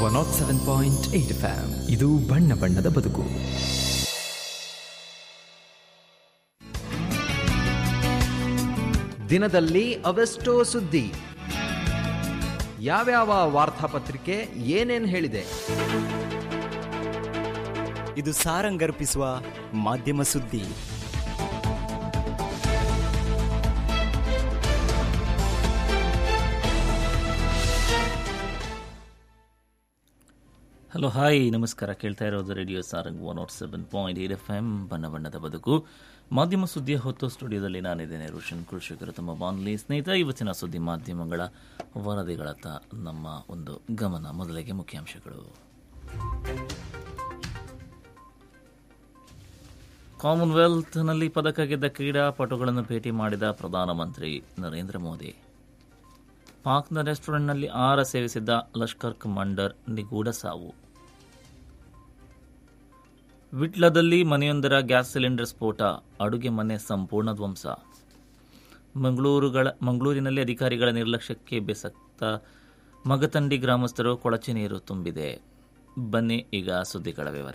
one nought seven point eight FM ಇದು ಬಣ್ಣ ಬಣ್ಣದ ಬದುಕು ದಿನದಲ್ಲಿ ಅವೆಷ್ಟೋ ಸುದ್ದಿ ಯಾವ್ಯಾವ ವಾರ್ತಾಪತ್ರಿಕೆ ಏನೇನ್ ಹೇಳಿದೆ ಇದು ಸಾರಂಗರ್ಪಿಸುವ ಮಾಧ್ಯಮ ಸುದ್ದಿ ಹಲೋ ಹಾಯ್ ನಮಸ್ಕಾರ ಕೇಳ್ತಾ ಇರೋದು radio Sarang one nought seven point eight F M ಬಣ್ಣ ಬಣ್ಣದ ಬದುಕು ಮಾಧ್ಯಮ ಸುದ್ದಿಯ ಹೊತ್ತು ಸ್ಟುಡಿಯೋದಲ್ಲಿ ನಾನಿದ್ದೇನೆ ರೋಷನ್ ಕೃಷಿಕರು ತಮ್ಮ ಬಾನ್ಲಿ ಸ್ನೇಹಿತ ಇವತ್ತಿನ ಸುದ್ದಿ ಮಾಧ್ಯಮಗಳ ವರದಿಗಳತ್ತ ನಮ್ಮ ಒಂದು ಗಮನ ಮೊದಲಿಗೆ ಮುಖ್ಯಾಂಶಗಳು ಕಾಮನ್ವೆಲ್ತ್ನಲ್ಲಿ ಪದಕ ಗೆದ್ದ ಕ್ರೀಡಾಪಟುಗಳನ್ನು ಭೇಟಿ ಮಾಡಿದ ಪ್ರಧಾನಮಂತ್ರಿ ನರೇಂದ್ರ ಮೋದಿ ಪಾಕ್ನ ರೆಸ್ಟೋರೆಂಟ್ನಲ್ಲಿ ಆಹಾರ ಸೇವಿಸಿದ್ದ ಲಷ್ಕರ್ ಕಮಾಂಡರ್ ನಿಗೂಢ ಸಾವು ವಿಟ್ಲದಲ್ಲಿ ಮನೆಯೊಂದರ ಗ್ಯಾಸ್ ಸಿಲಿಂಡರ್ ಸ್ಫೋಟ ಅಡುಗೆ ಮನೆ ಸಂಪೂರ್ಣ ಧ್ವಂಸ ಮಂಗಳೂರುಗಳ ಮಂಗಳೂರಿನಲ್ಲಿ ಅಧಿಕಾರಿಗಳ ನಿರ್ಲಕ್ಷ್ಯಕ್ಕೆ ಬೆಸಕ್ತ ಮಗತಂಡಿ ಗ್ರಾಮಸ್ಥರು ಕೊಳಚೆ ನೀರು ತುಂಬಿದೆ ಬನ್ನಿ ಈಗ ಸುದ್ದಿಗಳ ವಿವರ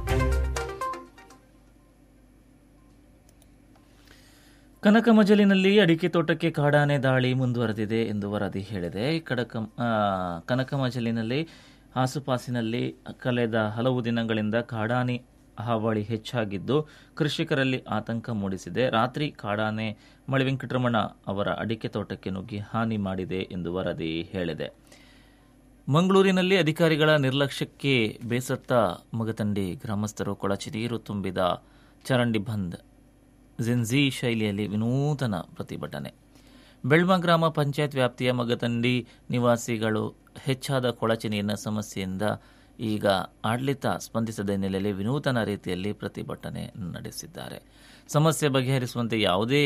ಕನಕಮಜಲಿನಲ್ಲಿ ಅಡಿಕೆ ತೋಟಕ್ಕೆ ಕಾಡಾನೆ ದಾಳಿ ಮುಂದುವರೆದಿದೆ ಎಂದು ವರದಿ ಹೇಳಿದೆ ಕಡಕ ಆ, ಕನಕಮಜಲಿನಲ್ಲಿ ಆಸುಪಾಸಿನಲ್ಲಿ ಕಳೆದ ಹಲವು ದಿನಗಳಿಂದ ಕಾಡಾನೆ ಹಾವಳಿ ಹೆಚ್ಚಾಗಿದ್ದು ಕೃಷಿಕರಲ್ಲಿ ಆತಂಕ ಮೂಡಿಸಿದೆ ರಾತ್ರಿ ಕಾಡಾನೆ ಮಳೆ ವೆಂಕಟರಮಣ ಅವರ ಅಡಿಕೆ ತೋಟಕ್ಕೆ ನುಗ್ಗಿ ಹಾನಿ ಮಾಡಿದೆ ಎಂದು ವರದಿ ಹೇಳಿದೆ ಮಂಗಳೂರಿನಲ್ಲಿ ಅಧಿಕಾರಿಗಳ ನಿರ್ಲಕ್ಷ್ಯಕ್ಕೆ ಬೇಸತ್ತ ಮಗತಂಡಿ ಗ್ರಾಮಸ್ಥರು ಕೊಳಚೆ ನೀರು ತುಂಬಿದ ಚರಂಡಿ ಬಂದ್ ಜಿನ್ಜಿ ಶೈಲಿಯಲ್ಲಿ ವಿನೂತನ ಪ್ರತಿಭಟನೆ ಬೆಳ್ಮ ಗ್ರಾಮ ಪಂಚಾಯತ್ ವ್ಯಾಪ್ತಿಯ ಮಗತಂಡಿ ನಿವಾಸಿಗಳು ಹೆಚ್ಚಾದ ಕೊಳಚೆ ನೀರಿನ ಸಮಸ್ಯೆಯಿಂದ ಈಗ ಆಡಳಿತ ಸ್ಪಂದಿಸದ ಹಿನ್ನೆಲೆಯಲ್ಲಿ ವಿನೂತನ ರೀತಿಯಲ್ಲಿ ಪ್ರತಿಭಟನೆ ನಡೆಸಿದ್ದಾರೆ ಸಮಸ್ಯೆ ಬಗೆಹರಿಸುವಂತೆ ಯಾವುದೇ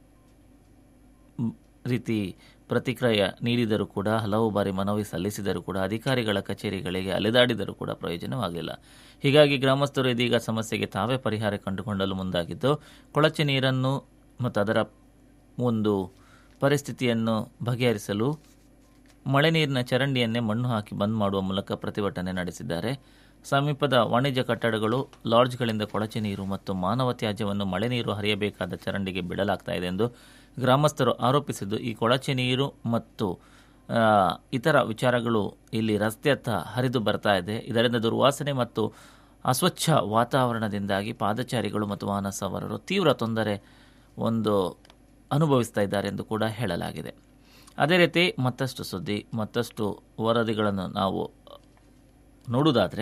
ಮ್, ರೀತಿ ಪ್ರತಿಕ್ರಿಯೆ ನೀಡಿದರೂ ಕೂಡ ಹಲವು ಬಾರಿ ಮನವಿ ಸಲ್ಲಿಸಿದರೂ ಕೂಡ ಅಧಿಕಾರಿಗಳ ಕಚೇರಿಗಳಿಗೆ ಅಲೆದಾಡಿದರೂ ಕೂಡ ಪ್ರಯೋಜನವಾಗಿಲ್ಲ ಹೀಗಾಗಿ ಗ್ರಾಮಸ್ಥರು ಇದೀಗ ಸಮಸ್ಯೆಗೆ ತಾವೇ ಪರಿಹಾರ ಕಂಡುಕೊಳ್ಳಲು ಮುಂದಾಗಿದ್ದು ಕೊಳಚೆ ನೀರನ್ನು ಮತ್ತು ಅದರ ಒಂದು ಪರಿಸ್ಥಿತಿಯನ್ನು ಬಗೆಹರಿಸಲು ಮಳೆ ನೀರಿನ ಚರಂಡಿಯನ್ನೇ ಮಣ್ಣು ಹಾಕಿ ಬಂದ್ ಮಾಡುವ ಮೂಲಕ ಪ್ರತಿಭಟನೆ ನಡೆಸಿದ್ದಾರೆ ಸಮೀಪದ ವಾಣಿಜ್ಯ ಕಟ್ಟಡಗಳು ಲಾಡ್ಜ್ಗಳಿಂದ ಕೊಳಚೆ ನೀರು ಮತ್ತು ಮಾನವ ತ್ಯಾಜ್ಯವನ್ನು ಮಳೆ ನೀರು ಹರಿಯಬೇಕಾದ ಚರಂಡಿಗೆ ಬಿಡಲಾಗ್ತಾ ಇದೆ ಎಂದು ಗ್ರಾಮಸ್ಥರು ಆರೋಪಿಸಿದ್ದು ಈ ಕೊಳಚೆ ನೀರು ಮತ್ತು ಆ, ಇತರ ವಿಚಾರಗಳು ಇಲ್ಲಿ ರಸ್ತೆಯತ್ತ ಹರಿದು ಬರ್ತಾ ಇದೆ ಇದರಿಂದ ದುರ್ವಾಸನೆ ಮತ್ತು ಅಸ್ವಚ್ಛ ವಾತಾವರಣದಿಂದಾಗಿ ಪಾದಚಾರಿಗಳು ಮತ್ತು ವಾಹನ ಸವಾರರು ತೀವ್ರ ತೊಂದರೆ ಒಂದು ಅನುಭವಿಸ್ತಾ ಇದ್ದಾರೆ ಎಂದು ಕೂಡ ಹೇಳಲಾಗಿದೆ ಅದೇ ರೀತಿ ಮತ್ತಷ್ಟು ಸುದ್ದಿ ಮತ್ತಷ್ಟು ವರದಿಗಳನ್ನು ನಾವು ನೋಡುವುದಾದರೆ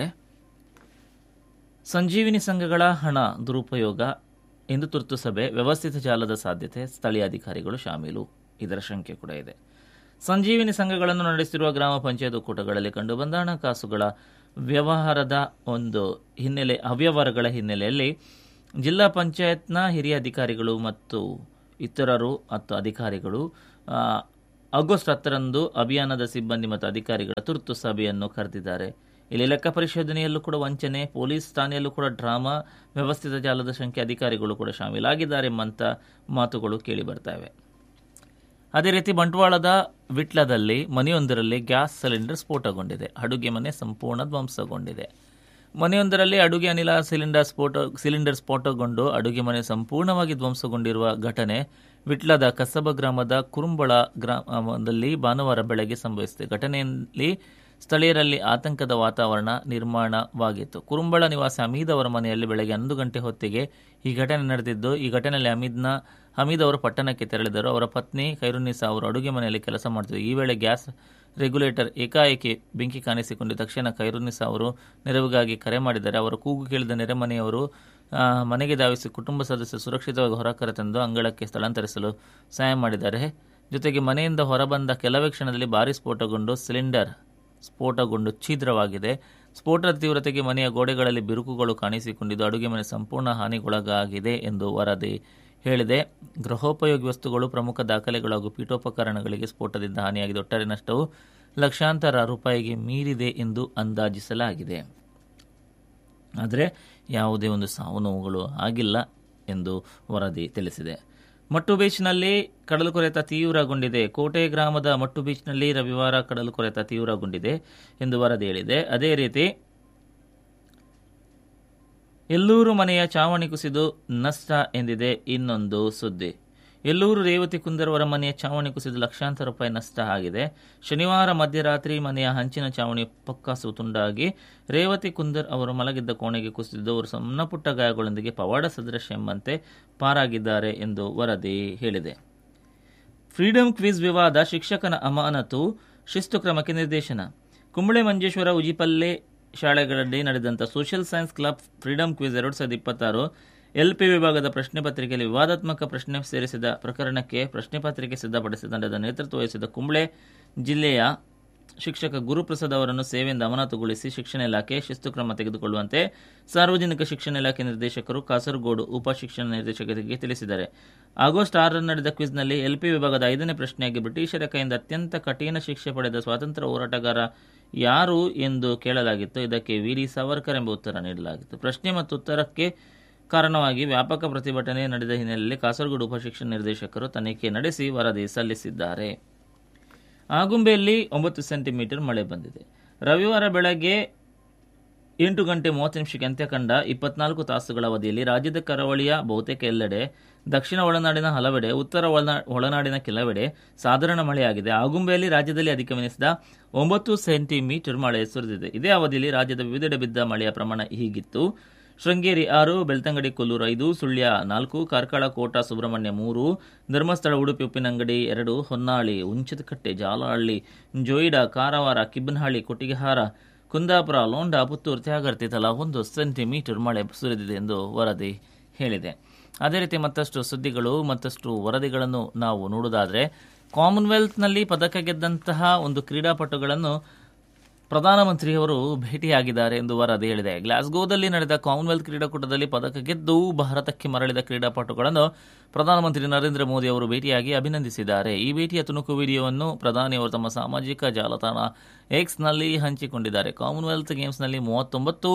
ಸಂಜೀವಿನಿ ಸಂಘಗಳ ಹಣ ದುರುಪಯೋಗ ಇಂದು ತುರ್ತು ಸಭೆ ವ್ಯವಸ್ಥಿತ ಜಾಲದ ಸಾಧ್ಯತೆ ಸ್ಥಳೀಯ ಅಧಿಕಾರಿಗಳು ಶಾಮೀಲು ಇದರ ಶಂಕೆ ಕೂಡ ಇದೆ ಸಂಜೀವಿನಿ ಸಂಘಗಳನ್ನು ನಡೆಸಿರುವ ಗ್ರಾಮ ಪಂಚಾಯತ್ ಒಕ್ಕೂಟಗಳಲ್ಲಿ ಕಂಡುಬಂದ ಹಣಕಾಸುಗಳ ವ್ಯವಹಾರದ ಒಂದು ಹಿನ್ನೆಲೆ ಅವ್ಯವಹಾರಗಳ ಹಿನ್ನೆಲೆಯಲ್ಲಿ ಜಿಲ್ಲಾ ಪಂಚಾಯತ್ನ ಹಿರಿಯ ಅಧಿಕಾರಿಗಳು ಮತ್ತು ಇತರರು ಮತ್ತು ಅಧಿಕಾರಿಗಳು ಆ, ಆಗಸ್ಟ್ ಹತ್ತರಂದು ಅಭಿಯಾನದ ಸಿಬ್ಬಂದಿ ಮತ್ತು ಅಧಿಕಾರಿಗಳ ತುರ್ತು ಸಭೆಯನ್ನು ಕರೆದಿದ್ದಾರೆ ಇಲ್ಲಿ ಲೆಕ್ಕ ಪರಿಶೋಧನೆಯಲ್ಲೂ ಕೂಡ ವಂಚನೆ ಪೊಲೀಸ್ ಠಾಣೆಯಲ್ಲೂ ಕೂಡ ಡ್ರಾಮಾ ವ್ಯವಸ್ಥಿತ ಜಾಲದ ಸಂಖ್ಯೆ ಅಧಿಕಾರಿಗಳು ಕೂಡ ಶಾಮೀಲಾಗಿದ್ದಾರೆ ಎಂಬಂತ ಮಾತುಗಳು ಕೇಳಿ ಬರ್ತಾವೆ ಅದೇ ರೀತಿ ಬಂಟ್ವಾಳದ ವಿಟ್ಲದಲ್ಲಿ ಮನೆಯೊಂದರಲ್ಲಿ ಗ್ಯಾಸ್ ಸಿಲಿಂಡರ್ ಸ್ಫೋಟಗೊಂಡಿದೆ ಅಡುಗೆ ಮನೆ ಸಂಪೂರ್ಣ ಧ್ವಂಸಗೊಂಡಿದೆ ಮನೆಯೊಂದರಲ್ಲಿ ಅಡುಗೆ ಅನಿಲ ಸಿಲಿಂಡರ್ ಸ್ಫೋಟ ಸಿಲಿಂಡರ್ ಸ್ಫೋಟಗೊಂಡು ಅಡುಗೆ ಮನೆ ಸಂಪೂರ್ಣವಾಗಿ ಧ್ವಂಸಗೊಂಡಿರುವ ಘಟನೆ ವಿಟ್ಲದ ಕಸಬ ಗ್ರಾಮದ ಕುರುಂಬಳ ಗ್ರಾಮದಲ್ಲಿ ಭಾನುವಾರ ಬೆಳಗ್ಗೆ ಸಂಭವಿಸಿದೆ ಘಟನೆಯಲ್ಲಿ ಸ್ಥಳೀಯರಲ್ಲಿ ಆತಂಕದ ವಾತಾವರಣ ನಿರ್ಮಾಣವಾಗಿತ್ತು ಕುರುಂಬಳ ನಿವಾಸಿ ಹಮೀದ್ ಅವರ ಮನೆಯಲ್ಲಿ ಬೆಳಗ್ಗೆ ಹನ್ನೊಂದು ಗಂಟೆ ಹೊತ್ತಿಗೆ ಈ ಘಟನೆ ನಡೆದಿದ್ದು ಈ ಘಟನೆಯಲ್ಲಿ ಹಮೀದ್ನ ಹಮೀದ್ ಅವರು ಪಟ್ಟಣಕ್ಕೆ ತೆರಳಿದರು ಅವರ ಪತ್ನಿ ಖೈರುನ್ನಿಸಾ ಅವರು ಅಡುಗೆ ಮನೆಯಲ್ಲಿ ಕೆಲಸ ಮಾಡ್ತಿದ್ದರು ಈ ವೇಳೆ ಗ್ಯಾಸ್ ರೆಗ್ಯುಲೇಟರ್ ಏಕಾಏಕಿ ಬೆಂಕಿ ಕಾಣಿಸಿಕೊಂಡು ತಕ್ಷಣ ಖೈರುನ್ನಿಸಾ ಅವರು ನೆರವಿಗಾಗಿ ಕರೆ ಮಾಡಿದ್ದಾರೆ ಅವರ ಕೂಗು ಕೇಳಿದ ನೆರೆಮನೆಯವರು ಆ, ಮನೆಗೆ ಧಾವಿಸಿ ಕುಟುಂಬ ಸದಸ್ಯರು ಸುರಕ್ಷಿತವಾಗಿ ಹೊರ ಕರೆತಂದು ಅಂಗಳಕ್ಕೆ ಸ್ಥಳಾಂತರಿಸಲು ಸಹಾಯ ಮಾಡಿದ್ದಾರೆ ಜೊತೆಗೆ ಮನೆಯಿಂದ ಹೊರಬಂದ ಕೆಲವೇ ಕ್ಷಣದಲ್ಲಿ ಭಾರಿ ಸ್ಫೋಟಗೊಂಡು ಸಿಲಿಂಡರ್ ಸ್ಫೋಟಗೊಂಡು ಛಿದ್ರವಾಗಿದೆ ಸ್ಫೋಟದ ತೀವ್ರತೆಗೆ ಮನೆಯ ಗೋಡೆಗಳಲ್ಲಿ ಬಿರುಕುಗಳು ಕಾಣಿಸಿಕೊಂಡಿದ್ದು ಅಡುಗೆ ಮನೆ ಸಂಪೂರ್ಣ ಹಾನಿಗೊಳಗಾಗಿದೆ ಎಂದು ವರದಿ ಹೇಳಿದೆ ಗೃಹೋಪಯೋಗಿ ವಸ್ತುಗಳು ಪ್ರಮುಖ ದಾಖಲೆಗಳು ಹಾಗೂ ಪೀಠೋಪಕರಣಗಳಿಗೆ ಸ್ಫೋಟದಿಂದ ಹಾನಿಯಾಗಿದೆ ಒಟ್ಟಾರೆ ನಷ್ಟವು ಲಕ್ಷಾಂತರ ರೂಪಾಯಿಗೆ ಮೀರಿದೆ ಎಂದು ಅಂದಾಜಿಸಲಾಗಿದೆ ಆದರೆ ಯಾವುದೇ ಒಂದು ಸಾವು ನೋವುಗಳು ಆಗಿಲ್ಲ ಎಂದು ವರದಿ ತಿಳಿಸಿದೆ ಮಟ್ಟು ಬೀಚ್ನಲ್ಲಿ ಕಡಲು ಕೊರೆತ ತೀವ್ರಗೊಂಡಿದೆ ಕೋಟೆ ಗ್ರಾಮದ ಮಟ್ಟು ಬೀಚ್ನಲ್ಲಿ ರವಿವಾರ ಕಡಲು ಕೊರೆತ ತೀವ್ರಗೊಂಡಿದೆ ಎಂದು ವರದಿ ಹೇಳಿದೆ ಅದೇ ರೀತಿ ಎಲ್ಲೂರು ಮನೆಯ ಚಾವಣಿ ಕುಸಿದು ನಷ್ಟ ಎಂದಿದೆ ಇನ್ನೊಂದು ಸುದ್ದಿ ಎಲ್ಲೂರು ರೇವತಿ ಕುಂದರವರ ಮನೆಯ ಚಾವಣಿ ಕುಸಿದು ಲಕ್ಷಾಂತರ ರೂಪಾಯಿ ನಷ್ಟ ಆಗಿದೆ ಶನಿವಾರ ಮಧ್ಯರಾತ್ರಿ ಮನೆಯ ಹಂಚಿನ ಚಾವಣಿ ಪಕ್ಕಾಸು ತುಂಡಾಗಿ ರೇವತಿ ಕುಂದರ್ ಅವರು ಮಲಗಿದ್ದ ಕೋಣೆಗೆ ಕುಸಿದಿದ್ದು ಅವರು ಸಣ್ಣಪುಟ್ಟ ಗಾಯಗಳೊಂದಿಗೆ ಪವಾಡ ಸದೃಶ ಎಂಬಂತೆ ಪಾರಾಗಿದ್ದಾರೆ ಎಂದು ವರದಿ ಹೇಳಿದೆ ಫ್ರೀಡಂ ಕ್ವಿಜ್ ವಿವಾದ ಶಿಕ್ಷಕನ ಅಮಾನತು ಶಿಸ್ತು ಕ್ರಮಕ್ಕೆ ನಿರ್ದೇಶನ ಕುಂಬಳೆ ಮಂಜೇಶ್ವರ ಉಜಿಪಲ್ಲೆ ಶಾಲೆಗಳಲ್ಲಿ ನಡೆದಂಥ social science club freedom quiz ಎರಡು ಸಾವಿರದ ಇಪ್ಪತ್ತಾರು ಎಲ್ಪಿ ವಿಭಾಗದ ಪ್ರಶ್ನೆ ಪತ್ರಿಕೆಯಲ್ಲಿ ವಿವಾದಾತ್ಮಕ ಪ್ರಶ್ನೆ ಸೇರಿಸಿದ ಪ್ರಕರಣಕ್ಕೆ ಪ್ರಶ್ನೆ ಪತ್ರಿಕೆ ಸಿದ್ಧಪಡಿಸಿದ ತಂಡದ ನೇತೃತ್ವ ವಹಿಸಿದ ಕುಂಬಳೆ ಜಿಲ್ಲೆಯ ಶಿಕ್ಷಕ ಗುರುಪ್ರಸಾದ್ ಅವರನ್ನು ಸೇವೆಯಿಂದ ಅಮಾನತುಗೊಳಿಸಿ ಶಿಕ್ಷಣ ಇಲಾಖೆ ಶಿಸ್ತು ಕ್ರಮ ತೆಗೆದುಕೊಳ್ಳುವಂತೆ ಸಾರ್ವಜನಿಕ ಶಿಕ್ಷಣ ಇಲಾಖೆ ನಿರ್ದೇಶಕರು ಕಾಸರಗೋಡು ಉಪ ಶಿಕ್ಷಣ ನಿರ್ದೇಶಕರಿಗೆ ತಿಳಿಸಿದ್ದಾರೆ ಆಗಸ್ಟ್ ಆರರಂದು ನಡೆದ ಕ್ವಿಜ್ನಲ್ಲಿ ಎಲ್ಪಿ ವಿಭಾಗದ ಐದನೇ ಪ್ರಶ್ನೆಯಾಗಿ ಬ್ರಿಟಿಷರ ಕೈಯಿಂದ ಅತ್ಯಂತ ಕಠಿಣ ಶಿಕ್ಷೆ ಪಡೆದ ಸ್ವಾತಂತ್ರ್ಯ ಹೋರಾಟಗಾರ ಯಾರು ಎಂದು ಕೇಳಲಾಗಿತ್ತು ಇದಕ್ಕೆ ವಿ ಡಿ ಸಾವರ್ಕರ್ ಎಂಬ ಉತ್ತರ ನೀಡಲಾಗಿತ್ತು ಪ್ರಶ್ನೆ ಮತ್ತು ಉತ್ತರಕ್ಕೆ ಕಾರಣವಾಗಿ ವ್ಯಾಪಕ ಪ್ರತಿಭಟನೆ ನಡೆದ ಹಿನ್ನೆಲೆಯಲ್ಲಿ ಕಾಸರಗೋಡು ಉಪಶಿಕ್ಷಣ ನಿರ್ದೇಶಕರು ತನಿಖೆ ನಡೆಸಿ ವರದಿ ಸಲ್ಲಿಸಿದ್ದಾರೆ ಆಗುಂಬೆಯಲ್ಲಿ ಒಂಬತ್ತು ಸೆಂಟಿಮೀಟರ್ ಮಳೆ ಬಂದಿದೆ ರವಿವಾರ ಬೆಳಗ್ಗೆ ಎಂಟು ಗಂಟೆ ಮೂವತ್ತು ನಿಮಿಷಕ್ಕೆ ಅಂತ್ಯ ಕಂಡ ಇಪ್ಪತ್ನಾಲ್ಕು ತಾಸುಗಳ ಅವಧಿಯಲ್ಲಿ ರಾಜ್ಯದ ಕರಾವಳಿಯ ಬಹುತೇಕ ಎಲ್ಲೆಡೆ ದಕ್ಷಿಣ ಒಳನಾಡಿನ ಹಲವೆಡೆ ಉತ್ತರ ಒಳನಾ- ಒಳನಾಡಿನ ಕೆಲವೆಡೆ ಸಾಧಾರಣ ಮಳೆಯಾಗಿದೆ ಆಗುಂಬೆಯಲ್ಲಿ ರಾಜ್ಯದಲ್ಲಿ ಅಧಿಗಮನಿಸಿದ ಒಂಬತ್ತು ಸೆಂಟಿಮೀಟರ್ ಮಳೆ ಸುರಿದಿದೆ ಇದೇ ಅವಧಿಯಲ್ಲಿ ರಾಜ್ಯದ ವಿವಿಧೆಡೆ ಬಿದ್ದ ಮಳೆಯ ಪ್ರಮಾಣ ಹೀಗಿತ್ತು ಶೃಂಗೇರಿ ಆರು ಬೆಳ್ತಂಗಡಿ ಕೊಲ್ಲೂರು ಐದು ಸುಳ್ಯ ನಾಲ್ಕು ಕಾರ್ಕಳ ಕೋಟ ಸುಬ್ರಹ್ಮಣ್ಯ ಮೂರು ಧರ್ಮಸ್ಥಳ ಉಡುಪಿ ಉಪ್ಪಿನಂಗಡಿ ಎರಡು ಹೊನ್ನಾಳಿ ಉಂಚದಕಟ್ಟೆ ಜಾಲಹಳ್ಳಿ ಜೋಯಿಡಾ ಕಾರವಾರ ಕಿಬ್ಬನಹಳ್ಳಿ ಕೊಟ್ಟಿಗೆಹಾರ ಕುಂದಾಪುರ ಲೋಂಡಾ ಪುತ್ತೂರು ತ್ಯಾಗರ್ತಿ ತಲಾ ಒಂದು ಸೆಂಟಿಮೀಟರ್ ಮಳೆ ಸುರಿದಿದೆ ಎಂದು ವರದಿ ಹೇಳಿದೆ ಅದೇ ರೀತಿ ಮತ್ತಷ್ಟು ಸುದ್ದಿಗಳು ಮತ್ತಷ್ಟು ವರದಿಗಳನ್ನು ನಾವು ನೋಡುವುದಾದರೆ ಕಾಮನ್ವೆಲ್ತ್ನಲ್ಲಿ ಪದಕ ಗೆದ್ದಂತಹ ಒಂದು ಕ್ರೀಡಾಪಟುಗಳನ್ನು ಪ್ರಧಾನಮಂತ್ರಿಯವರು ಭೇಟಿಯಾಗಿದ್ದಾರೆ ಎಂದು ವರದಿ ಹೇಳಿದೆ ಗ್ಲಾಸ್ಗೋದಲ್ಲಿ ನಡೆದ ಕಾಮನ್ವೆಲ್ತ್ ಕ್ರೀಡಾಕೂಟದಲ್ಲಿ ಪದಕ ಗೆದ್ದು ಭಾರತಕ್ಕೆ ಮರಳಿದ ಕ್ರೀಡಾಪಟುಗಳನ್ನು ಪ್ರಧಾನಮಂತ್ರಿ ನರೇಂದ್ರ ಮೋದಿ ಅವರು ಭೇಟಿಯಾಗಿ ಅಭಿನಂದಿಸಿದ್ದಾರೆ ಈ ಭೇಟಿಯ ತುಣುಕು ವಿಡಿಯೋವನ್ನು ಪ್ರಧಾನಿಯವರು ತಮ್ಮ ಸಾಮಾಜಿಕ ಜಾಲತಾಣ ಎಕ್ಸ್ನಲ್ಲಿ ಹಂಚಿಕೊಂಡಿದ್ದಾರೆ ಕಾಮನ್ವೆಲ್ತ್ ಗೇಮ್ಸ್ನಲ್ಲಿ ಮೂವತ್ತೊಂಬತ್ತು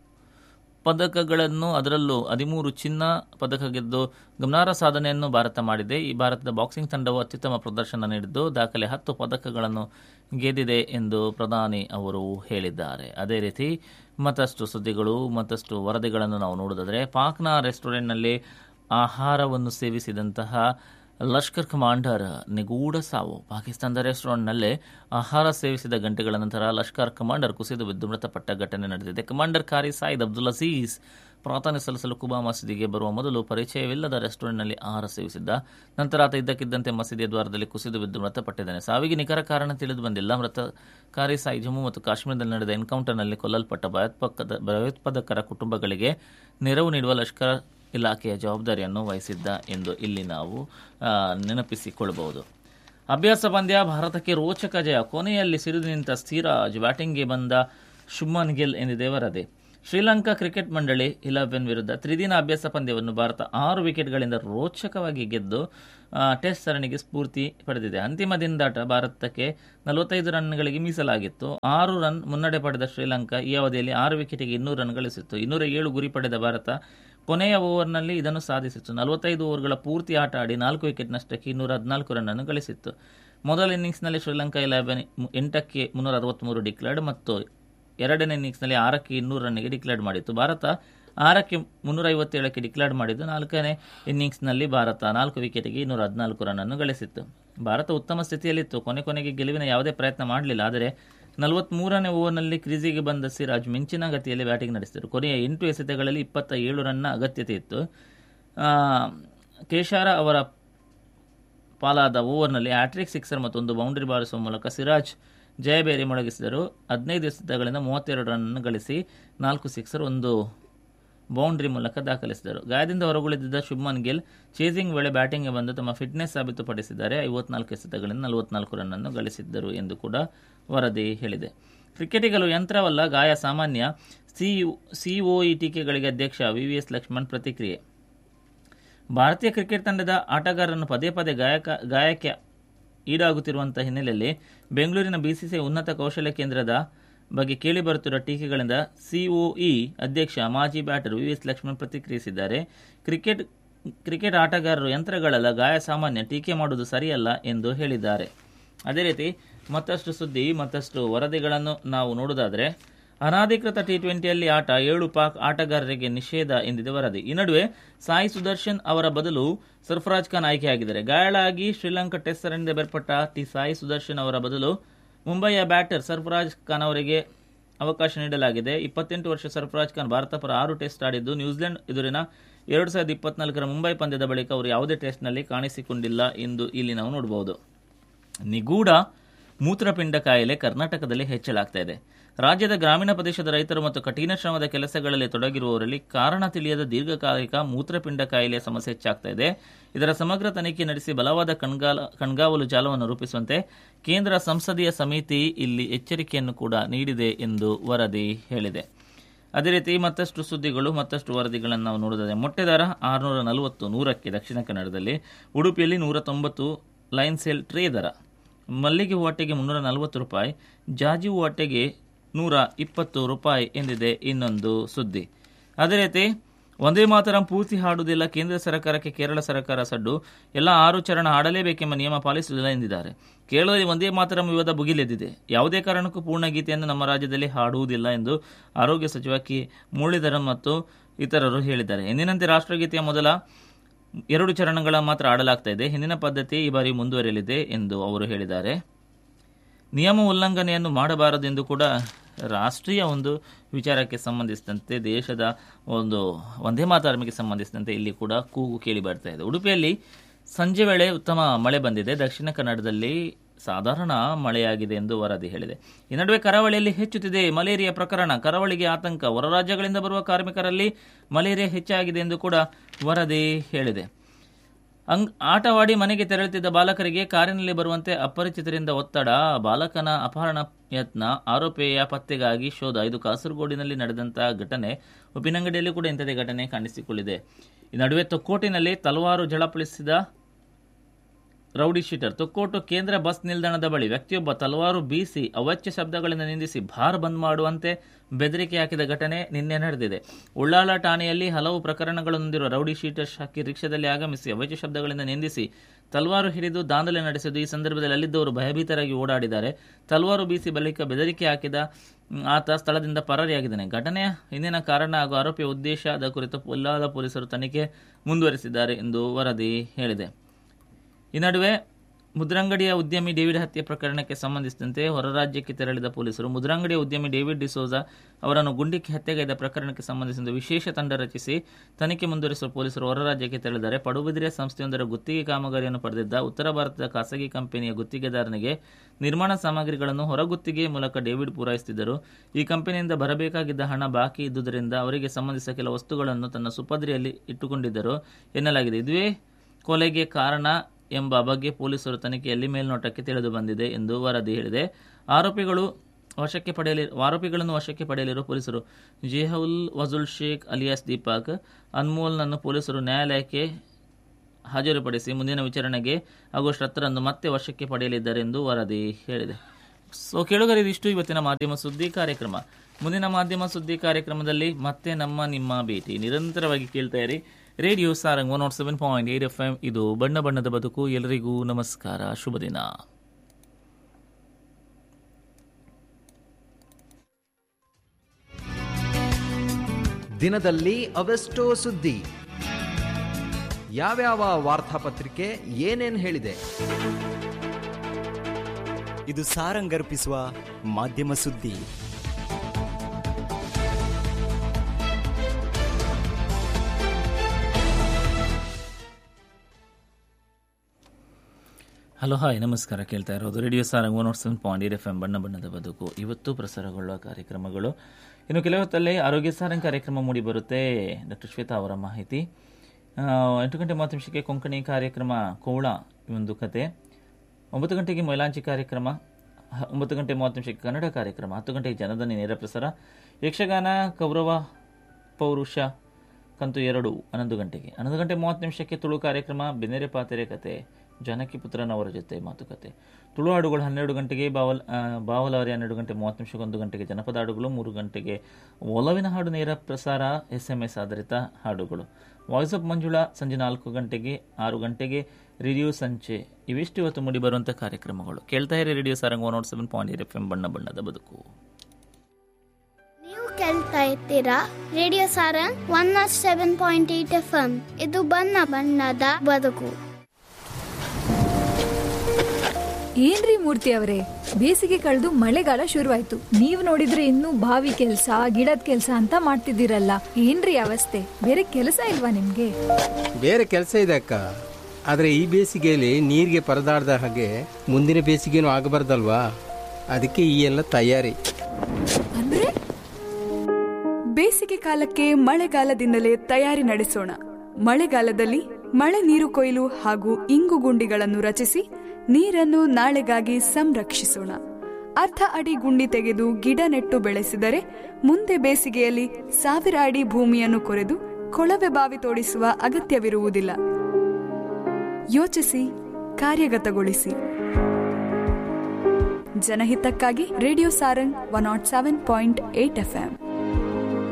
ಪದಕಗಳನ್ನು ಅದರಲ್ಲೂ ಹದಿಮೂರು ಚಿನ್ನ ಪದಕ ಗೆದ್ದು ಗಮನಾರ್ಹ ಸಾಧನೆಯನ್ನು ಭಾರತ ಮಾಡಿದೆ ಈ ಭಾರತದ ಬಾಕ್ಸಿಂಗ್ ತಂಡವು ಅತ್ಯುತ್ತಮ ಪ್ರದರ್ಶನ ನೀಡಿದ್ದು ದಾಖಲೆ ಹತ್ತು ಪದಕಗಳನ್ನು ಗೆದ್ದಿದೆ ಎಂದು ಪ್ರಧಾನಿ ಅವರು ಹೇಳಿದ್ದಾರೆ ಅದೇ ರೀತಿ ಮತ್ತಷ್ಟು ಸುದ್ದಿಗಳು ಮತ್ತಷ್ಟು ವರದಿಗಳನ್ನು ನಾವು ನೋಡೋದಾದರೆ ಪಾಕ್ನ ರೆಸ್ಟೋರೆಂಟ್ನಲ್ಲಿ ಆಹಾರವನ್ನು ಸೇವಿಸಿದಂತಹ ಲಷ್ಕರ್ ಕಮಾಂಡರ್ ನಿಗೂಢ ಸಾವು ಪಾಕಿಸ್ತಾನದ ರೆಸ್ಟೋರೆಂಟ್ನಲ್ಲೇ ಆಹಾರ ಸೇವಿಸಿದ ಗಂಟೆಗಳ ನಂತರ ಲಷ್ಕರ್ ಕಮಾಂಡರ್ ಕುಸಿದು ಬಿದ್ದು ಮೃತಪಟ್ಟ ಘಟನೆ ನಡೆದಿದೆ ಕಮಾಂಡರ್ ಕಾರಿ ಸಾಯಿದ್ ಅಬ್ದುಲ್ ಅಜೀಜ್ ಪ್ರಾರ್ಥನೆ ಸಲ್ಲಿಸಲು ಕುಬಾ ಮಸೀದಿಗೆ ಬರುವ ಮೊದಲು ಪರಿಚಯವಿಲ್ಲದ ರೆಸ್ಟೋರೆಂಟ್ನಲ್ಲಿ ಆಹಾರ ಸೇವಿಸಿದ್ದ ನಂತರ ಆತ ಇದ್ದಕ್ಕಿದ್ದಂತೆ ಮಸೀದಿಯ ದ್ವಾರದಲ್ಲಿ ಕುಸಿದು ಬಿದ್ದು ಮೃತಪಟ್ಟಿದ್ದಾನೆ ಸಾವಿಗೆ ನಿಖರ ಕಾರಣ ತಿಳಿದು ಬಂದಿಲ್ಲ ಮೃತ ಕಾರಿ ಸಾಯಿ ಜಮ್ಮು ಮತ್ತು ಕಾಶ್ಮೀರದಲ್ಲಿ ನಡೆದ ಎನ್ಕೌಂಟರ್ನಲ್ಲಿ ಕೊಲ್ಲಲ್ಪಟ್ಟ ಭಯೋತ್ಪಾದಕ ಭಯೋತ್ಪಾದಕರ ಕುಟುಂಬಗಳಿಗೆ ನೆರವು ನೀಡುವ ಲಷ್ಕರ್ ಇಲಾಖೆಯ ಜವಾಬ್ದಾರಿಯನ್ನು ವಹಿಸಿದ್ದ ಎಂದು ಇಲ್ಲಿ ನಾವು ಆ, ನೆನಪಿಸಿಕೊಳ್ಳಬಹುದು ಅಭ್ಯಾಸ ಪಂದ್ಯ ಭಾರತಕ್ಕೆ ರೋಚಕ ಜಯ ಕೊನೆಯಲ್ಲಿ ಸಿಡಿದು ನಿಂತ ಸಿರಾಜ್ ಬ್ಯಾಟಿಂಗ್ಗೆ ಬಂದ ಶುಭ್ಮನ್ ಗಿಲ್ ಎಂದಿದೆ ವರದಿ ಶ್ರೀಲಂಕಾ ಕ್ರಿಕೆಟ್ ಮಂಡಳಿ ಇಲೆವೆನ್ ವಿರುದ್ಧ ತ್ರಿದಿನ ಅಭ್ಯಾಸ ಪಂದ್ಯವನ್ನು ಭಾರತ ಆರು ವಿಕೆಟ್ಗಳಿಂದ ರೋಚಕವಾಗಿ ಗೆದ್ದು ಆ, ಟೆಸ್ಟ್ ಸರಣಿಗೆ ಸ್ಫೂರ್ತಿ ಪಡೆದಿದೆ ಅಂತಿಮ ದಿನದಾಟ ಭಾರತಕ್ಕೆ ನಲವತ್ತೈದು ರನ್ಗಳಿಗೆ ಮೀಸಲಾಗಿತ್ತು ಆರು ರನ್ ಮುನ್ನಡೆ ಪಡೆದ ಶ್ರೀಲಂಕಾ ಈ ಅವಧಿಯಲ್ಲಿ ಆರು ವಿಕೆಟಿಗೆ ಇನ್ನೂರು ರನ್ ಗಳಿಸಿತ್ತು ಇನ್ನೂರ ಏಳು ಗುರಿ ಪಡೆದ ಭಾರತ ಕೊನೆಯ ಓವರ್ನಲ್ಲಿ ಇದನ್ನು ಸಾಧಿಸಿತ್ತು ನಲವತ್ತೈದು ಓವರ್ಗಳ ಪೂರ್ತಿ ಆಟ ಆಡಿ ನಾಲ್ಕು ವಿಕೆಟ್ ನಷ್ಟಕ್ಕೆ ಇನ್ನೂರ ಹದಿನಾಲ್ಕು ರನ್ ಅನ್ನು ಗಳಿಸಿತ್ತು ಮೊದಲ ಇನ್ನಿಂಗ್ಸ್ನಲ್ಲಿ ಶ್ರೀಲಂಕಾ ಇಲೆವೆನ್ ಎಂಟಕ್ಕೆ ಮುನ್ನೂರ ಅರವತ್ತ್ಮೂರು ಡಿಕ್ಲೇರ್ಡ್ ಮತ್ತು ಎರಡನೇ ಇನ್ನಿಂಗ್ಸ್ನಲ್ಲಿ ಆರಕ್ಕೆ ಇನ್ನೂರು ರನ್ನಿಗೆ ಡಿಕ್ಲೇರ್ ಮಾಡಿತ್ತು ಭಾರತ ಆರಕ್ಕೆ ಮುನ್ನೂರ ಐವತ್ತೇಳಕ್ಕೆ ಡಿಕ್ಲೇರ್ ಮಾಡಿದ್ದು ನಾಲ್ಕನೇ ಇನ್ನಿಂಗ್ಸ್ನಲ್ಲಿ ಭಾರತ ನಾಲ್ಕು ವಿಕೆಟಿಗೆ ಇನ್ನೂರ ಹದಿನಾಲ್ಕು ರನ್ ಅನ್ನು ಗಳಿಸಿತ್ತು ಭಾರತ ಉತ್ತಮ ಸ್ಥಿತಿಯಲ್ಲಿತ್ತು ಕೊನೆ ಕೊನೆಗೆ ಗೆಲುವಿನ ಯಾವುದೇ ಪ್ರಯತ್ನ ಮಾಡಲಿಲ್ಲ ಆದರೆ ನಲವತ್ಮೂರನೇ ಓವರ್ನಲ್ಲಿ ಕ್ರೀಜಿಗೆ ಬಂದ ಸಿರಾಜ್ ಮಿಂಚಿನ ಗತಿಯಲ್ಲಿ ಬ್ಯಾಟಿಂಗ್ ನಡೆಸಿದರು ಕೊನೆಯ ಎಂಟು ಎಸೆತಗಳಲ್ಲಿ ಇಪ್ಪತ್ತ ಏಳು ರನ್ನ ಅಗತ್ಯತೆ ಇತ್ತು ಆ, ಕೇಶಾರ ಅವರ ಪಾಲಾದ ಓವರ್ನಲ್ಲಿ ಹ್ಯಾಟ್ರಿಕ್ ಸಿಕ್ಸರ್ ಮತ್ತು ಒಂದು ಬೌಂಡರಿ ಬಾರಿಸುವ ಮೂಲಕ ಸಿರಾಜ್ ಜಯಬೇರಿ ಮೊಳಗಿಸಿದರು ಹದಿನೈದು ಎಸೆತಗಳಿಂದ ಮೂವತ್ತೆರಡು ರನ್ ಗಳಿಸಿ ನಾಲ್ಕು ಸಿಕ್ಸರ್ ಒಂದು ಬೌಂಡ್ರಿ ಮೂಲಕ ದಾಖಲಿಸಿದರು ಗಾಯದಿಂದ ಹೊರಗುಳಿದಿದ್ದ ಶುಭ್ಮನ್ ಗಿಲ್ ಚೇಸಿಂಗ್ ವೇಳೆ ಬ್ಯಾಟಿಂಗ್ಗೆ ಬಂದು ತಮ್ಮ ಫಿಟ್ನೆಸ್ ಸಾಬೀತುಪಡಿಸಿದ್ದಾರೆ ಐವತ್ನಾಲ್ಕು ಎಸೆತಗಳಿಂದ ನಲವತ್ನಾಲ್ಕು ರನ್ ಅನ್ನು ಗಳಿಸಿದ್ದರು ಎಂದು ಕೂಡ ವರದಿ ಹೇಳಿದೆ ಕ್ರಿಕೆಟಿಗರು ಯಂತ್ರವಲ್ಲ ಗಾಯ ಸಾಮಾನ್ಯ ಸಿಯು ಸಿಒಇ ಟೀಕೆಗಳಿಗೆ ಅಧ್ಯಕ್ಷ ವಿವಿಎಸ್ ಲಕ್ಷ್ಮಣ್ ಪ್ರತಿಕ್ರಿಯೆ ಭಾರತೀಯ ಕ್ರಿಕೆಟ್ ತಂಡದ ಆಟಗಾರರನ್ನು ಪದೇ ಪದೇ ಗಾಯಕ ಗಾಯಕ್ಕೆ ಈಡಾಗುತ್ತಿರುವಂತಹ ಹಿನ್ನೆಲೆಯಲ್ಲಿ ಬೆಂಗಳೂರಿನ ಬಿಸಿಸಿಐ ಉನ್ನತ ಕೌಶಲ್ಯ ಕೇಂದ್ರದ ಬಗ್ಗೆ ಕೇಳಿಬರುತ್ತಿರುವ ಟೀಕೆಗಳಿಂದ ಸಿಒಇ ಅಧ್ಯಕ್ಷ ಮಾಜಿ ಬ್ಯಾಟರ್ ವಿವಿಎಸ್ ಲಕ್ಷ್ಮಣ್ ಪ್ರತಿಕ್ರಿಯಿಸಿದ್ದಾರೆ ಕ್ರಿಕೆಟ್ ಕ್ರಿಕೆಟ್ ಆಟಗಾರರು ಯಂತ್ರಗಳಲ್ಲ ಗಾಯ ಸಾಮಾನ್ಯ ಟೀಕೆ ಮಾಡುವುದು ಸರಿಯಲ್ಲ ಎಂದು ಹೇಳಿದ್ದಾರೆ ಅದೇ ರೀತಿ ಮತ್ತಷ್ಟು ಸುದ್ದಿ ಮತ್ತಷ್ಟು ವರದಿಗಳನ್ನು ನಾವು ನೋಡುವುದಾದರೆ ಅನಾಧಿಕೃತ ಟಿ ಟ್ವೆಂಟಿಯಲ್ಲಿ ಆಟ ಏಳು ಪಾಕ್ ಆಟಗಾರರಿಗೆ ನಿಷೇಧ ಎಂದಿದೆ ವರದಿ ಈ ನಡುವೆ ಸಾಯಿ ಸುದರ್ಶನ್ ಅವರ ಬದಲು ಸರ್ಫರಾಜ್ ಖಾನ್ ಆಯ್ಕೆಯಾಗಿದ್ದಾರೆ ಗಾಯಾಳಾಗಿ ಶ್ರೀಲಂಕಾ ಟೆಸ್ಟ್ ಸರಣಿಯಿಂದ ಬೇರ್ಪಟ್ಟ ಟಿ ಸಾಯಿ ಸುದರ್ಶನ್ ಅವರ ಬದಲು ಮುಂಬಯಿಯ ಬ್ಯಾಟರ್ ಸರ್ಫರಾಜ್ ಖಾನ್ ಅವರಿಗೆ ಅವಕಾಶ ನೀಡಲಾಗಿದೆ ಇಪ್ಪತ್ತೆಂಟು ವರ್ಷ ಸರ್ಫರಾಜ್ ಖಾನ್ ಭಾರತ ಪರ ಆರು ಟೆಸ್ಟ್ ಆಡಿದ್ದು ನ್ಯೂಜಿಲೆಂಡ್ ಎದುರಿನ ಎರಡು ಸಾವಿರದ ಇಪ್ಪತ್ನಾಲ್ಕರ ಮುಂಬೈ ಪಂದ್ಯದ ಬಳಿಕ ಅವರು ಯಾವುದೇ ಟೆಸ್ಟ್ನಲ್ಲಿ ಕಾಣಿಸಿಕೊಂಡಿಲ್ಲ ಎಂದು ಇಲ್ಲಿ ನಾವು ನೋಡಬಹುದು ನಿಗೂಢ ಮೂತ್ರಪಿಂಡ ಕಾಯಿಲೆ ಕರ್ನಾಟಕದಲ್ಲಿ ಹೆಚ್ಚಲಾಗ್ತಾ ಇದೆ ರಾಜ್ಯದ ಗ್ರಾಮೀಣ ಪ್ರದೇಶದ ರೈತರು ಮತ್ತು ಕಠಿಣ ಶ್ರಮದ ಕೆಲಸಗಳಲ್ಲಿ ತೊಡಗಿರುವವರಲ್ಲಿ ಕಾರಣ ತಿಳಿಯದ ದೀರ್ಘಕಾಲಿಕ ಮೂತ್ರಪಿಂಡ ಕಾಯಿಲೆಯ ಸಮಸ್ಯೆ ಹೆಚ್ಚಾಗ್ತಾ ಇದೆ ಇದರ ಸಮಗ್ರ ತನಿಖೆ ನಡೆಸಿ ಬಲವಾದ ಕಣ್ಗಾಲ ಕಣ್ಗಾವಲು ಜಾಲವನ್ನು ರೂಪಿಸುವಂತೆ ಕೇಂದ್ರ ಸಂಸದೀಯ ಸಮಿತಿ ಇಲ್ಲಿ ಎಚ್ಚರಿಕೆಯನ್ನು ಕೂಡ ನೀಡಿದೆ ಎಂದು ವರದಿ ಹೇಳಿದೆ ಅದೇ ರೀತಿ ಮತ್ತಷ್ಟು ಸುದ್ದಿಗಳು ಮತ್ತಷ್ಟು ವರದಿಗಳನ್ನು ನಾವು ನೋಡಿದರೆ ಮೊಟ್ಟೆದಾರ ಆರುನೂರ ನಲವತ್ತು ನೂರಕ್ಕೆ ದಕ್ಷಿಣ ಕನ್ನಡದಲ್ಲಿ ಉಡುಪಿಯಲ್ಲಿ ನೂರ ತೊಂಬತ್ತು ಲೈನ್ ಸೇಲ್ ಟ್ರೇ ದರ ಮಲ್ಲಿಗೆ ಹೂವಟ್ಟೆಗೆ ಮುನ್ನೂರ ನಲವತ್ತು ರೂಪಾಯಿ ಜಾಜಿ ಹೂವಟ್ಟೆಗೆ ನೂರ ಇಪ್ಪತ್ತು ರೂಪಾಯಿ ಎಂದಿದೆ ಇನ್ನೊಂದು ಸುದ್ದಿ ಅದೇ ರೀತಿ ಒಂದೇ ಮಾತರಂ ಪೂರ್ತಿ ಹಾಡುವುದಿಲ್ಲ ಕೇಂದ್ರ ಸರ್ಕಾರಕ್ಕೆ ಕೇರಳ ಸರ್ಕಾರ ಸಡ್ಡು ಎಲ್ಲ ಆರು ಚರಣ ಹಾಡಲೇಬೇಕೆಂಬ ನಿಯಮ ಪಾಲಿಸುವುದಿಲ್ಲ ಎಂದಿದ್ದಾರೆ ಕೇರಳದಲ್ಲಿ ಒಂದೇ ಮಾತರಂ ವಿವಾದ ಭುಗಿಲೆದ್ದಿದೆ ಯಾವುದೇ ಕಾರಣಕ್ಕೂ ಪೂರ್ಣ ಗೀತೆಯನ್ನು ನಮ್ಮ ರಾಜ್ಯದಲ್ಲಿ ಹಾಡುವುದಿಲ್ಲ ಎಂದು ಆರೋಗ್ಯ ಸಚಿವ ಕೆ ಮುರಳೀಧರನ್ ಮತ್ತು ಇತರರು ಹೇಳಿದ್ದಾರೆ ಎಂದಿನಂತೆ ರಾಷ್ಟ್ರಗೀತೆಯ ಮೊದಲ ಎರಡು ಚರಣಗಳ ಮಾತ್ರ ಆಡಲಾಗ್ತಾ ಇದೆ ಹಿಂದಿನ ಪದ್ಧತಿ ಈ ಬಾರಿ ಮುಂದುವರಿಯಲಿದೆ ಎಂದು ಅವರು ಹೇಳಿದ್ದಾರೆ ನಿಯಮ ಉಲ್ಲಂಘನೆಯನ್ನು ಮಾಡಬಾರದು ಎಂದು ಕೂಡ ರಾಷ್ಟ್ರೀಯ ಒಂದು ವಿಚಾರಕ್ಕೆ ಸಂಬಂಧಿಸಿದಂತೆ ದೇಶದ ಒಂದು ಒಂದೇ ಮಾತಾರಮಿಗೆ ಸಂಬಂಧಿಸಿದಂತೆ ಇಲ್ಲಿ ಕೂಡ ಕೂಗು ಕೇಳಿ ಬರ್ತಾ ಇದೆ ಉಡುಪಿಯಲ್ಲಿ ಸಂಜೆ ವೇಳೆ ಉತ್ತಮ ಮಳೆ ಬಂದಿದೆ ದಕ್ಷಿಣ ಕನ್ನಡದಲ್ಲಿ ಸಾಧಾರಣ ಮಳೆಯಾಗಿದೆ ಎಂದು ವರದಿ ಹೇಳಿದೆ ಈ ನಡುವೆ ಕರಾವಳಿಯಲ್ಲಿ ಹೆಚ್ಚುತ್ತಿದೆ ಮಲೇರಿಯಾ ಪ್ರಕರಣ ಕರಾವಳಿಗೆ ಆತಂಕ ಹೊರ ರಾಜ್ಯಗಳಿಂದ ಬರುವ ಕಾರ್ಮಿಕರಲ್ಲಿ ಮಲೇರಿಯಾ ಹೆಚ್ಚಾಗಿದೆ ಎಂದು ಕೂಡ ವರದಿ ಹೇಳಿದೆ ಅಂಗ್ ಆಟವಾಡಿ ಮನೆಗೆ ತೆರಳುತ್ತಿದ್ದ ಬಾಲಕರಿಗೆ ಕಾರಿನಲ್ಲಿ ಬರುವಂತೆ ಅಪರಿಚಿತರಿಂದ ಒತ್ತಡ ಬಾಲಕನ ಅಪಹರಣ ಯತ್ನ ಆರೋಪಿಯ ಪತ್ತೆಗಾಗಿ ಶೋಧ ಇದು ಕಾಸರಗೋಡಿನಲ್ಲಿ ನಡೆದಂತಹ ಘಟನೆ ಉಪ್ಪಿನಂಗಡಿಯಲ್ಲಿ ಕೂಡ ಇಂಥದೇ ಘಟನೆ ಕಾಣಿಸಿಕೊಂಡಿದೆ ಈ ನಡುವೆ ತೊಕ್ಕೋಟಿನಲ್ಲಿ ತಲವಾರು ಝಳಪಡಿಸಿದ ರೌಡಿ ಶೀಟರ್ ತೊಕ್ಕೋಟು ಕೇಂದ್ರ ಬಸ್ ನಿಲ್ದಾಣದ ಬಳಿ ವ್ಯಕ್ತಿಯೊಬ್ಬ ತಲವಾರು ಬೀಸಿ ಅವಾಚ್ಯ ಶಬ್ದಗಳಿಂದ ನಿಂದಿಸಿ ಬಾರ್ ಬಂದ್ ಮಾಡುವಂತೆ ಬೆದರಿಕೆ ಹಾಕಿದ ಘಟನೆ ನಿನ್ನೆ ನಡೆದಿದೆ ಉಳ್ಳಾಲ ಠಾಣೆಯಲ್ಲಿ ಹಲವು ಪ್ರಕರಣಗಳನ್ನು ಹೊಂದಿರುವ ರೌಡಿ ಶೀಟರ್ ಶಾಕಿ ರಿಕ್ಷಾದಲ್ಲಿ ಆಗಮಿಸಿ ಅವಾಚ್ಯ ಶಬ್ದಗಳಿಂದ ನಿಂದಿಸಿ ತಲವಾರು ಹಿಡಿದು ದಾಂಧಲೆ ನಡೆಸಿದ್ದು ಈ ಸಂದರ್ಭದಲ್ಲಿ ಅಲ್ಲಿದ್ದವರು ಭಯಭೀತರಾಗಿ ಓಡಾಡಿದ್ದಾರೆ ತಲವಾರು ಬೀಸಿ ಬಳಿಕ ಬೆದರಿಕೆ ಹಾಕಿದ ಮ್, ಆತ ಸ್ಥಳದಿಂದ ಪರಾರಿಯಾಗಿದ್ದಾನೆ ಘಟನೆಯ ಹಿಂದಿನ ಕಾರಣ ಹಾಗೂ ಆರೋಪಿಯ ಉದ್ದೇಶದ ಕುರಿತು ಉಲ್ಲಾದ ಪೊಲೀಸರು ತನಿಖೆ ಮುಂದುವರೆಸಿದ್ದಾರೆ ಎಂದು ವರದಿ ಹೇಳಿದೆ ಈ ನಡುವೆ ಮುದ್ರಂಗಡಿಯ ಉದ್ಯಮಿ ಡೇವಿಡ್ ಹತ್ಯೆ ಪ್ರಕರಣಕ್ಕೆ ಸಂಬಂಧಿಸಿದಂತೆ ಹೊರ ರಾಜ್ಯಕ್ಕೆ ತೆರಳಿದ ಪೊಲೀಸರು ಮುದ್ರಂಗಡಿಯ ಉದ್ಯಮಿ ಡೇವಿಡ್ ಡಿಸೋಜ ಅವರನ್ನು ಗುಂಡಿಕ್ಕಿ ಹತ್ಯೆಗೈದ ಪ್ರಕರಣಕ್ಕೆ ಸಂಬಂಧಿಸಿದ ವಿಶೇಷ ತಂಡ ರಚಿಸಿ ತನಿಖೆ ಮುಂದುವರಿಸುವ ಪೊಲೀಸರು ಹೊರ ರಾಜ್ಯಕ್ಕೆ ತೆರಳಿದ್ದಾರೆ ಪಡುಬಿದಿರೆ ಸಂಸ್ಥೆಯೊಂದರ ಗುತ್ತಿಗೆ ಕಾಮಗಾರಿಯನ್ನು ಪಡೆದಿದ್ದ ಉತ್ತರ ಭಾರತದ ಖಾಸಗಿ ಕಂಪನಿಯ ಗುತ್ತಿಗೆದಾರನಿಗೆ ನಿರ್ಮಾಣ ಸಾಮಗ್ರಿಗಳನ್ನು ಹೊರಗುತ್ತಿಗೆ ಮೂಲಕ ಡೇವಿಡ್ ಪೂರೈಸುತ್ತಿದ್ದರು ಈ ಕಂಪನಿಯಿಂದ ಬರಬೇಕಾಗಿದ್ದ ಹಣ ಬಾಕಿ ಇದ್ದುದರಿಂದ ಅವರಿಗೆ ಸಂಬಂಧಿಸಿದ ಕೆಲ ವಸ್ತುಗಳನ್ನು ತನ್ನ ಸುಪದ್ರಿಯಲ್ಲಿ ಇಟ್ಟುಕೊಂಡಿದ್ದರು ಎನ್ನಲಾಗಿದೆ ಇದುವೇ ಕೊಲೆಗೆ ಕಾರಣ ಎಂಬ ಬಗ್ಗೆ ಪೊಲೀಸರು ತನಿಖೆಯಲ್ಲಿ ಮೇಲ್ನೋಟಕ್ಕೆ ತಿಳಿದು ಬಂದಿದೆ ಎಂದು ವರದಿ ಹೇಳಿದೆ ಆರೋಪಿಗಳು ವಶಕ್ಕೆ ಪಡೆಯಲಿ ಆರೋಪಿಗಳನ್ನು ವಶಕ್ಕೆ ಪಡೆಯಲಿರುವ ಪೊಲೀಸರು ಜೇಹೌಲ್ ವಜುಲ್ ಶೇಖ್ ಅಲಿಯಾಸ್ ದೀಪಕ್ ಅನ್ಮೋಲ್ನನ್ನು ಪೊಲೀಸರು ನ್ಯಾಯಾಲಯಕ್ಕೆ ಹಾಜರುಪಡಿಸಿ ಮುಂದಿನ ವಿಚಾರಣೆಗೆ ಆಗಸ್ಟ್ ಹತ್ತರಂದು ಮತ್ತೆ ವಶಕ್ಕೆ ಪಡೆಯಲಿದ್ದಾರೆ ಎಂದು ವರದಿ ಹೇಳಿದೆ ಸೊ ಕೇಳುಗರೆ ಇದಿಷ್ಟು ಇವತ್ತಿನ ಮಾಧ್ಯಮ ಸುದ್ದಿ ಕಾರ್ಯಕ್ರಮ ಮುಂದಿನ ಮಾಧ್ಯಮ ಸುದ್ದಿ ಕಾರ್ಯಕ್ರಮದಲ್ಲಿ ಮತ್ತೆ ನಮ್ಮ ನಿಮ್ಮ ಭೇಟಿ ನಿರಂತರವಾಗಿ ಕೇಳ್ತಾ ಇರಿ radio Sarang one nought seven point eight F M ಇದು ಬಣ್ಣ ಬಣ್ಣದ ಬದುಕು ಎಲ್ಲರಿಗೂ ನಮಸ್ಕಾರ ಶುಭ ದಿನ ದಿನದಲ್ಲಿ ಅವೆಷ್ಟೋ ಸುದ್ದಿ ಯಾವ್ಯಾವ ವಾರ್ತಾಪತ್ರಿಕೆ ಏನೇನ್ ಹೇಳಿದೆ ಇದು ಸಾರಂಗರ್ಪಿಸುವ ಮಾಧ್ಯಮ ಸುದ್ದಿ ಹಲೋ ಹಾಯ್ ನಮಸ್ಕಾರ ಕೇಳ್ತಾ ಇರೋದು radio Sarang one nought seven point eight F M ಬಣ್ಣ ಬಣ್ಣದ ಬದುಕು ಇವತ್ತು ಪ್ರಸಾರಗೊಳ್ಳುವ ಕಾರ್ಯಕ್ರಮಗಳು ಇನ್ನು ಕೆಲವು ಹೊತ್ತಲ್ಲಿ ಆರೋಗ್ಯ ಸಾರಂಗ್ ಕಾರ್ಯಕ್ರಮ ಮೂಡಿ ಬರುತ್ತೆ ಡಾಕ್ಟರ್ ಶ್ವೇತಾ ಅವರ ಮಾಹಿತಿ ಆ, ಎಂಟು ಗಂಟೆ ಮೂವತ್ತು ನಿಮಿಷಕ್ಕೆ ಕೊಂಕಣಿ ಕಾರ್ಯಕ್ರಮ ಕೋಳ ಈ ಒಂದು ಕತೆ ಒಂಬತ್ತು ಗಂಟೆಗೆ ಮೈಲಾಂಚಿ ಕಾರ್ಯಕ್ರಮ ಹ- ಒಂಬತ್ತು ಗಂಟೆ ಮೂವತ್ತು ನಿಮಿಷಕ್ಕೆ ಕನ್ನಡ ಕಾರ್ಯಕ್ರಮ ಹತ್ತು ಗಂಟೆಗೆ ಜನಧನಿ ನೇರ ಪ್ರಸಾರ ಯಕ್ಷಗಾನ ಕೌರವ ಪೌರುಷ ಕಂತು ಎರಡು ಹನ್ನೊಂದು ಗಂಟೆಗೆ ಹನ್ನೊಂದು ಗಂಟೆ ಮೂವತ್ತು ನಿಮಿಷಕ್ಕೆ ತುಳು ಕಾರ್ಯಕ್ರಮ ಬೆನೆರೆ ಪಾತೆರೆ ಕತೆ ಜಾನಕಿ ಪುತ್ರನವರ ಜೊತೆ ಮಾತುಕತೆ ತುಳು ಹಾಡುಗಳು ಹನ್ನೆರಡು ಗಂಟೆಗೆ ಬಾವಲ್ ಆ, ಬಾವಲವರಿ ಹನ್ನೆರಡು ಗಂಟೆ ಮೂವತ್ತು ನಿಮಿಷಕ್ಕೆ ಒಂದು ಗಂಟೆಗೆ ಜನಪದ ಹಾಡುಗಳು ಮೂರು ಗಂಟೆಗೆ ಒಲವಿನ ಹಾಡು ನೇರ ಪ್ರಸಾರ ಎಸ್ ಎಂ ಎಸ್ ಆಧಾರಿತ ಹಾಡುಗಳು ವಾಯ್ಸ್ ಆಫ್ ಮಂಜುಳಾ ಸಂಜೆ ನಾಲ್ಕು ಗಂಟೆಗೆ ಆರು ಗಂಟೆಗೆ ರೇಡಿಯೋ ಸಂಚೆ ಇವಿಷ್ಟು ಇವತ್ತು ಮೂಡಿ ಬರುವಂಥ ಕಾರ್ಯಕ್ರಮಗಳು ಕೇಳ್ತಾ ಇರಿ radio Sarang one nought seven point eight F M ಬಣ್ಣ ಬಣ್ಣದ ಬದುಕು ನೀವು ಕೇಳ್ತಾ ಇರ್ತೀರಾ radio Sarang one nought seven point eight F M ಇದು ಬಣ್ಣ ಬಣ್ಣದ ಬದುಕು ಏನ್ರಿ ಮೂರ್ತಿ ಅವರೇ ಬೇಸಿಗೆ ಕಳೆದು ಮಳೆಗಾಲ ಶುರುವಾಯ್ತು ನೀವ್ ನೋಡಿದ್ರೆ ಇನ್ನೂ ಬಾವಿ ಕೆಲ್ಸ ಗಿಡದ ಕೆಲ್ಸ ಅಂತ ಮಾಡ್ತಿದ್ದೀರಲ್ಲ ಏನ್ರಿ ಅವಸ್ಥೆ ಬೇರೆ ಕೆಲಸ ಇಲ್ವಾ ನಿಮ್ಗೆ ಬೇರೆ ಕೆಲಸ ಇದೆ ಅಕ್ಕ ಆದರೆ ಈ ಬೇಸಿಗೆಯಲ್ಲಿ ನೀರಿಗೆ ಪರದಾಡ್ದ ಹಾಗೆ ಮುಂದಿನ ಬೇಸಿಗೆನೂ ಆಗಬಾರ್ದಲ್ವಾ ಅದಕ್ಕೆ ಈ ಎಲ್ಲ ತಯಾರಿ ಅಂದ್ರೆ ಬೇಸಿಗೆ ಕಾಲಕ್ಕೆ ಮಳೆಗಾಲದಿಂದಲೇ ತಯಾರಿ ನಡೆಸೋಣ ಮಳೆಗಾಲದಲ್ಲಿ ಮಳೆ ನೀರು ಕೊಯ್ಲು ಹಾಗೂ ಇಂಗು ಗುಂಡಿಗಳನ್ನು ರಚಿಸಿ ನೀರನ್ನು ನಾಳೆಗಾಗಿ ಸಂರಕ್ಷಿಸೋಣ ಅರ್ಧ ಅಡಿ ಗುಂಡಿ ತೆಗೆದು ಗಿಡ ನೆಟ್ಟು ಬೆಳೆಸಿದರೆ ಮುಂದೆ ಬೇಸಿಗೆಯಲ್ಲಿ ಸಾವಿರ ಅಡಿ ಭೂಮಿಯನ್ನು ಕೊರೆದು ಕೊಳವೆ ಬಾವಿ ತೋಡಿಸುವ ಅಗತ್ಯವಿರುವುದಿಲ್ಲ ಯೋಚಿಸಿ ಕಾರ್ಯಗತಗೊಳಿಸಿ ಜನಹಿತಕ್ಕಾಗಿ radio Sarang one nought seven point eight F